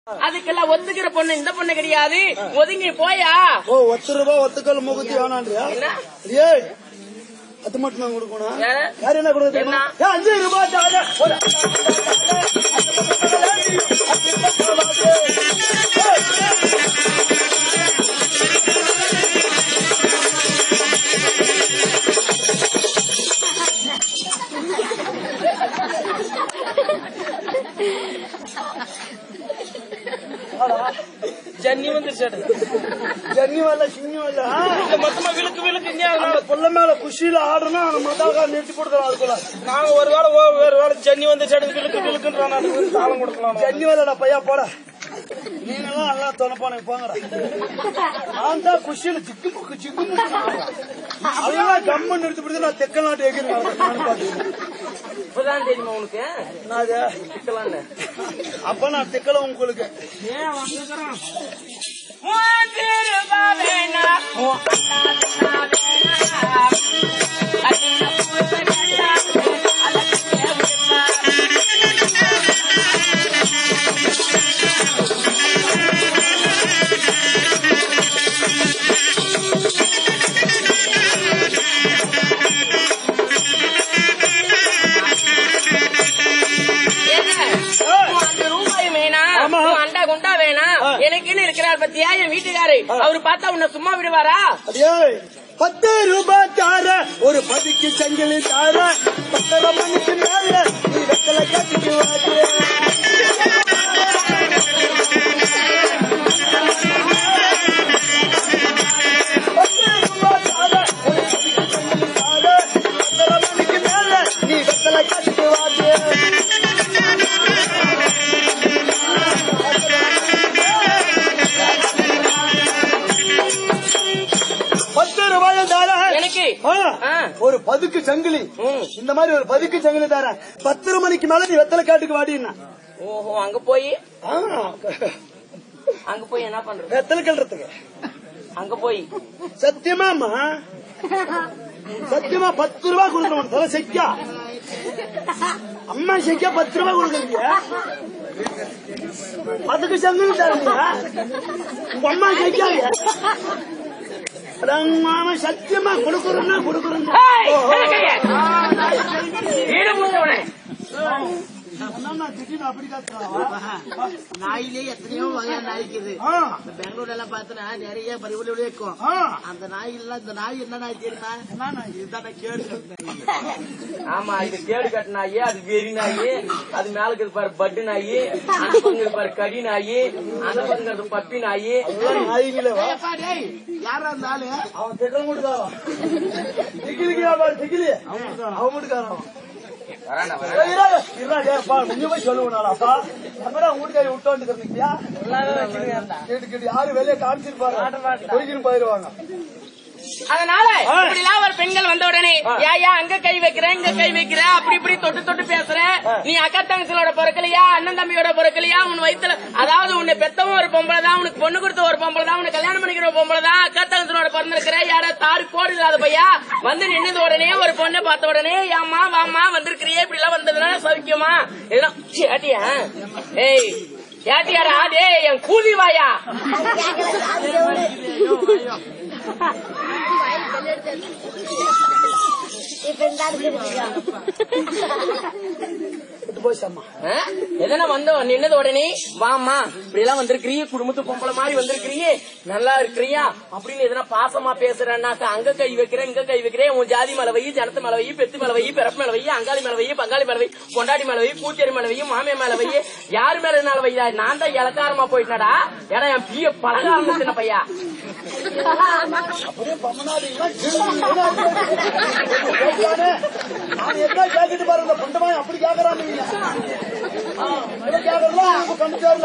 அதுக்கெல்லாம் ஒத்துக்கிற பொண்ணு இந்த பொண்ணு கிடையாது ஒதுங்கி போயா ஓ ஒத்து ரூபாய் ஒத்துக்கல் முகத்தி வேணான்றியா என்ன ஏய் அது மட்டும் தான் கொடுக்கணும் வேற? யார் என்ன கொடுக்க தெரியுமா? என்ன? ஏய், அஞ்சு ரூபாய் தாங்க. ஒரு ஜன்னி வந்துருச்சு ஜன்னி வரல சின்னி வரல ஆ? இந்த மொத்தமா விழுக்கு விழுக்குங்க அந்த புள்ள மேல குஷியில ஆடுனா நம்ம மத்தாக்கா நிறுத்தி கொடுக்கலாம் அதுக்குள்ள நாங்க ஒரு வேளை ஓ- ஒரு வேளை ஜன்னி வந்துச்சு விழுக்கு விழுக்குன்றான் தாளம் கொடுக்கலாம் ஜன்னி வரலடா பையா போட நீங்களாம் எல்லாம் தொலைப்பானே போங்கடா நான் தான் குஷியில சிக்கு முக்கு சிக்கு முக்கு அதெல்லாம் கம்ம நிறுத்தி பிடிச்சி நான் தெக்க நாட்டு எகிறேன் இப்பதான் தெரியுமா உனக்கு இருக்கலாம்னு அப்ப நான் தெக்கல உங்களுக்கு அந்த ரூபாய் வேணா ஆமா. உன் அண்டா குண்டா வேணா எனக்குன்னு இருக்கிறார் பத்தியா என் வீட்டுக்காரு அவரு பார்த்தா உன்னை சும்மா விடுவாரா அடியே பத்து ரூபாய் தார ஒரு பதிக்கு சங்கிலி தார பத்தரை மணிக்கு மேல நீ வெத்தலை கட்டிக்கு வாங்க நீ வெத்தலை கட்டிக்கு வாங்க பத்து ரூபாய் தார எனக்கு ஆ, ஆ. ஒரு பதுக்கு சங்கிலி ம். இந்த மாதிரி ஒரு பதுக்கு சங்கிலி தரேன் பத்தரை மணிக்கு மேல நீ வெத்தலை காட்டுக்கு வாடினா ஓஹோ அங்க போய் அங்க போய் என்ன பண்ற வெத்தலை கல்றதுக்கு அங்க போய் சத்தியமாமா சத்தியமா பத்து ரூபாய் கொடுக்கணும் தலை செக்கா அம்மா செக்கா பத்து ரூபாய் கொடுக்குறீங்க பதுக்கு சங்கிலி தரீங்க உங்க அம்மா செக்காங்க மாமா சத்தியமா கொடுக்குறோம்னா கொடுக்குறோம் ஏய், கிழக்கையே. ஈடு முடிச்சவனே. திடீர்னு அப்படி காத்துறாவா? நாயிலே எத்தனையோ வகையான நாய் இருக்குது ஆ, இந்த பெங்களூர்ல எல்லாம் பார்த்தனா நிறைய பறிவுல இருக்கும் ஆ. அந்த நாய் எல்லாம் இந்த நாய் என்ன நாய் தெரியுமா என்ன நாய் இதுதான் கேடு ஆமா இது கேடு கட்ட நாயி அது வெறி நாயி அது மேல இருக்கிறது பாரு பட்டு நாயி அந்த பக்கம் இருக்கிறது பாரு கடி நாயி அந்த பக்கம் இருக்கிறது பப்பி நாயி எல்லாம் நாய்களே வா. டேய் யாரா அந்த ஆளு அவன் திட்டம் கொடுத்தாவா திகிலிக்கு பாரு திகிலி அவன் மட்டுக்காரன் வரானா, வரானா. சொல்லுவாப்பா அங்கடா வீட்டுக்காரி விட்டு வந்துருக்கியா கேட்டு கேட்டு யாரு வெளியே காமிச்சிருப்பாங்க பொறிக்கின்னு போயிருவாங்க அதனால இப்படி எல்லாம் ஒரு பெண்கள் வந்த உடனே ஏயா அங்க கை வைக்கிற இங்க கை வைக்கிற அப்படி இப்படி தொட்டு தொட்டு பேசுற நீ அக்கா தங்கச்சியோட பிறக்கலையா அண்ணன் தம்பியோட பிறக்கலையா உன் வயித்துல அதாவது உன்னை பெத்தவும் ஒரு பொம்பளை தான் உனக்கு பொண்ணு கொடுத்த ஒரு பொம்பளை தான் உனக்கு கல்யாணம் பண்ணிக்கிற ஒரு பொம்பளை தான் அக்கா தங்கச்சியோட பிறந்திருக்கிற யாரா தாறு கோடு இல்லாத பையா வந்து நின்னது உடனே ஒரு பொண்ணை பார்த்த உடனே ஏம்மா வாமா வந்திருக்கிறியே இப்படி எல்லாம் வந்ததுனால சவிக்குமா இதெல்லாம் சீ, ஏட்டியா ஏய் ஏட்டியாடா டேய் என் கூலி வாயா போச்சம்மா ஆ? எதனா வந்தோம் நின்னது உடனே வாமா இப்படி எல்லாம் வந்திருக்கிறீங்க குடும்பத்து பொம்பளை மாதிரி வந்திருக்கிறீங்க நல்லா இருக்கிறியா அப்படின்னு எதனா பாசமா பேசுறேன்னாக்கா அங்க கை வைக்கிறேன் இங்க கை வைக்கிறேன் உன் ஜாதி மேல வை ஜனத்து மேல வை பெத்து மேல வை பிறப்பு மேல வை அங்காளி மேல வை பங்காளி மேல வை கொண்டாடி மேல வை பூச்சேரி மேல வை மாமியா மேல வை யாரு மேல என்னால வையா நான் தான் இலக்காரமா போயிட்டேடா ஏன்னா என் பிய பழகாரம் சின்ன பையா அப்படியே பம்மனாதீங்களா நான் என்ன கேட்டுட்டு பாருங்க பண்டமா அப்படி கேக்குறாங்க நீங்க ஆ, இதை கேக்குறதா அப்ப கண்டு தெரியல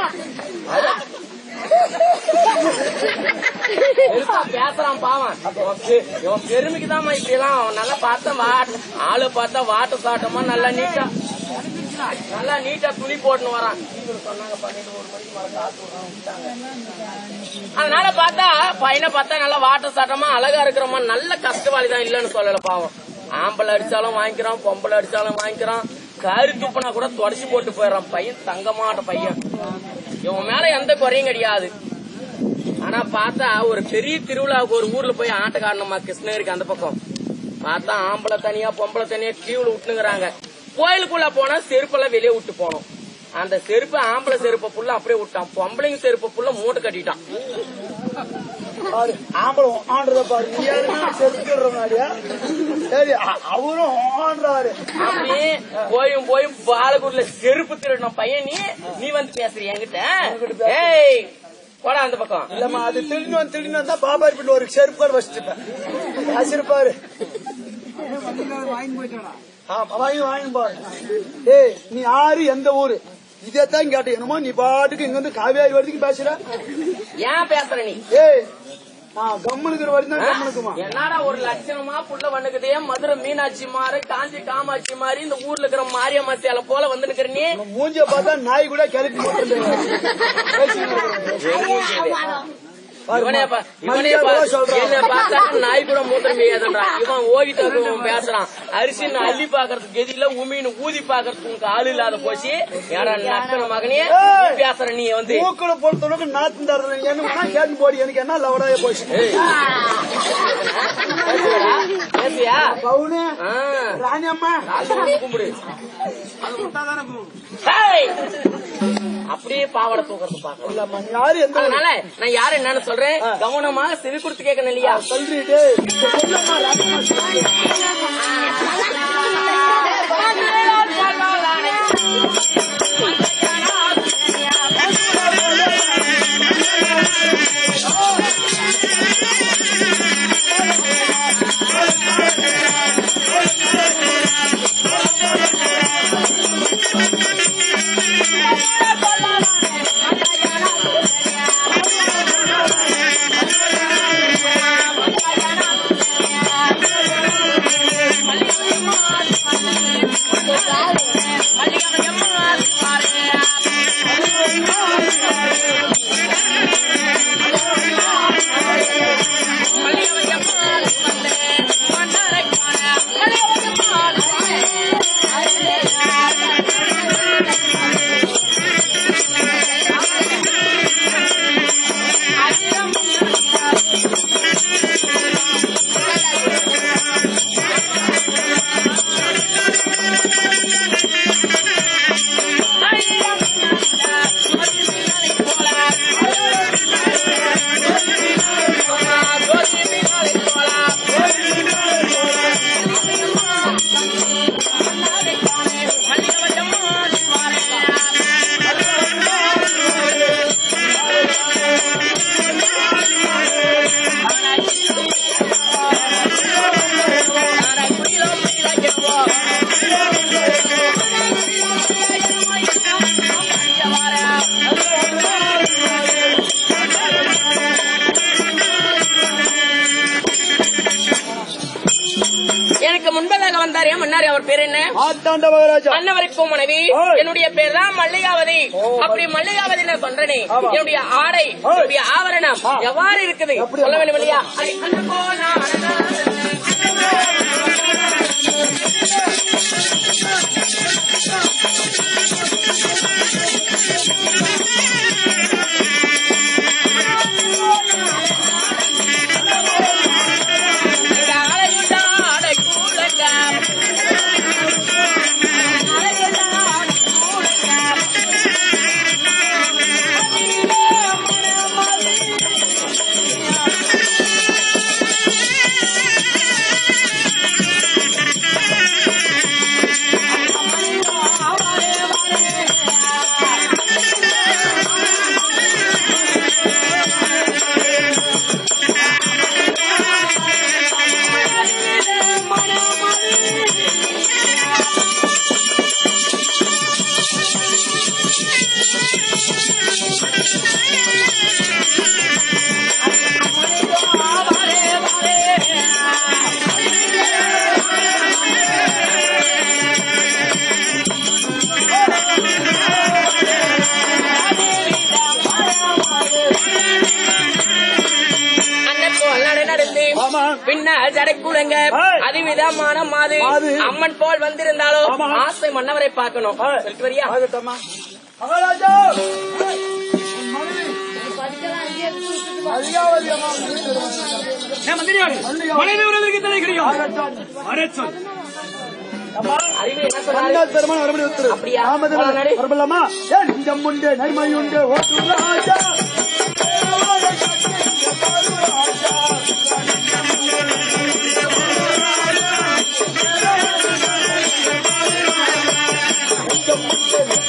பெருசா பேசுறான் பாவன் இவன் பெ- இவன் பெருமைக்கு தான் இப்படி எல்லாம் அவன் நல்லா பார்த்தா வாட்ட ஆளு பார்த்தா வாட்ட சாட்டமா நல்லா நீட்டா நல்லா நீட்டா துணி போட்டுன்னு வரான் சொன்னாங்க பன்னெண்டு ஒரு மணிக்கு மேல காத்து வரும், விட்டாங்க. அதனால பார்த்தா பையனை பார்த்தா நல்லா வாட்ட சாட்டமா அழகா இருக்கிறோமா நல்ல கஷ்டவாளி தான் இல்லன்னு சொல்லல பாவம் ஆம்பளை அடிச்சாலும் வாங்கிக்கிறான் பொம்பளை அடிச்சாலும் வாங்கிக்கிறான் கரு துப்புனா கூட தொடச்சி போட்டு போயிடறான் பையன் தங்கமாட்ட பையன் இவன் மேல எந்த குறையும் கிடையாது ஆனா பார்த்தா ஒரு பெரிய திருவிழாவுக்கு ஒரு ஊர்ல போய் ஆட்ட காரணமா கிருஷ்ணகிரிக்கு அந்த பக்கம் பார்த்தா ஆம்பளை தனியா பொம்பளை தனியா கீவுல விட்டுங்கிறாங்க கோயிலுக்குள்ள போனா செருப்பெல்லாம் வெளியே விட்டு போனோம் அந்த செருப்பு ஆம்பளை செருப்பை புள்ள அப்படியே விட்டான் பொம்பளைங்க செருப்பை புள்ள மூட்டை கட்டிட்டான் பாரு ஆம்பளை ஆண்டுறத பாரு நீ யாருன்னா செத்துக்கிற முன்னாடியா சரி அ- அவரும் ஆண்டுறாரு அப்படியே போயும் போயும் பாலகூர்ல செருப்பு திருடின பையன் நீ நீ வந்து பேசுறிய என்கிட்ட ஏய் போடா அந்த பக்கம் இல்லம்மா அது திருடினு வந்து திருடினு வந்தா பாபா இப்படி ஒரு செருப்பு கூட வச்சுட்டுப்பேன் வச்சிருப்பாரு ஆமா வாங்கி வாங்கி பாரு ஏய் நீ யாரு எந்த ஊரு இதைத்தான் கேட்டேன் என்னமோ நீ பாட்டுக்கு இங்க வந்து காவேரி வரைக்கும் பேசுற ஏன் பேசுற நீ ஏய் நான் கம்முனுக்கிற வரைக்கும் தான் கம்முனுக்குமா என்னடா ஒரு லட்சணமா புள்ள வந்துக்குதே மதுரை மீனாட்சி மாறு காஞ்சி காமாட்சி மாதிரி இந்த ஊர்ல இருக்கிற மாரியம்மா சேலை போல வந்து நிக்கிற நீ மூஞ்சிய பார்த்தா நாய் கூட கிளப்பி இவனே பா- இவனே பா- என்ன பார்த்தா நாய் கூட மூத்திரம் பெய்யாதுன்றான் இவன் ஓவிட்டு பேசுறான் அரிசி அள்ளி பாக்குறதுக்கு கெதியில உமின்னு ஊதி பாக்குறதுக்கு உனக்கு ஆள் இல்லாத போச்சு ஏடா நக்கன மகனே நீ பேசுற நீ வந்து மூக்குல பொறுத்தவரைக்கு நாத்து தர்றது என்ன வேணா கேட்டு போடி எனக்கு என்ன லவடாய போச்சு ஏய். பேசுவியாடா? பேசுவியா பவுனு ஆ. ராணி அம்மா கால்ல விழுந்து கும்பிடு ஏய். அப்படியே பாவாடை தூக்கறது பாக்கலாம் இல்லம்மா நீ யாரு எந்த ஊரு? அதனால நான் யாரு என்னன்னு சொல்றேன் கவனமாக செவி கொடுத்து கேட்கணும் இல்லையா சொல்றீட்டு சொல்லம்மா ராணி அம்மா எனக்கு முன்பதாக வந்தாரே முன்னாடி அவர் பேர் என்ன ஆத்தாண்ட மகாராஜா அன்னவருக்கும் மனைவி ஓய். என்னுடைய பேர் தான் மல்லிகாவதி அப்படி மல்லிகாவதி நான் சொல்றேனே ஆமா. என்னுடைய ஆடை ஓய். என்னுடைய ஆவரணம் ஆ. எவ்வாறு இருக்குது எப்படி சொல்ல அம்மா? வேண்டும் இல்லையா அதை கண்டு போனா இந்த அழகுள்ள ஆடை கூடங்க. அழகுள்ள ஆடை கூடங்க. அன்னக்கோல் நடை நடந்து ஆமா பின்ன ஜடை கூடங்க ஏய். அதிவிதமான மாது மாது. அம்மன் போல் வந்திருந்தாலும் ஆமா. ஆசை மன்னவரை பார்க்கணும் ஏய். சொல்லிட்டு வரியா ஆகட்டம்மா மகாராஜா அதிகாவதி அம்மா ஏன் மந்திரியாரு மனைவி வருவதற்கு தடை கிடையாது வரச்சொல் அறிவு என்ன சொன்னாரு அண்ணா பெருமான் மறுபடியும் ஒத்துரு அப்படியா? ஆமது போலாம் நடி. வரப்படலாமா ஏன் நெஞ்சம் உண்டு நன்மை உண்டு ஓட்டு ராஜா நெஞ்சம் உண்டு